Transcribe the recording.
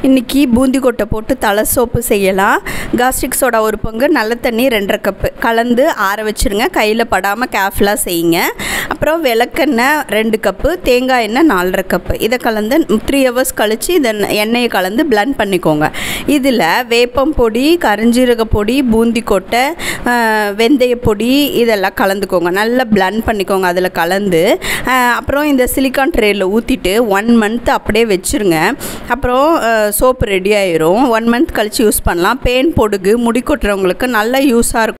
இன்றைக்கி பூந்தி கொட்டை போட்டு தலை சோப்பு செய்யலாம் காஸ்டிக் சோடா ஒரு பங்கு நல்ல தண்ணி ரெண்டரை கப்பு கலந்து ஆற வச்சுருங்க கையில் படாமல் கேர்ஃபுல்லாக செய்யுங்க அப்புறம் விளக்கெண்ணெய் ரெண்டு கப்பு தேங்காய் எண்ணெய் நாலரை கப்பு இதை கலந்து த்ரீ ஹவர்ஸ் கழித்து இதை எண்ணெயை கலந்து பிளண்ட் பண்ணிக்கோங்க இதில் வேப்பம் பொடி கரிஞ்சீரக பொடி பூந்தி கொட்டை ஆஹ், வெந்தய பொடி இதெல்லாம் கலந்துக்கோங்க நல்லா பிளண்ட் பண்ணிக்கோங்க அதில் கலந்து ஆஹ், அப்புறம் இந்த சிலிக்கான் ட்ரேயில் ஊற்றிட்டு ஒன் மந்த் அப்படியே வச்சுருங்க அப்புறம் சோப்பு ரெடி ஆயிரும் ஒன் மந்த் கழித்து யூஸ் பண்ணலாம் பேன் பொடுகு முடி கொட்டுறவங்களுக்கு நல்ல யூஸாக இருக்கும்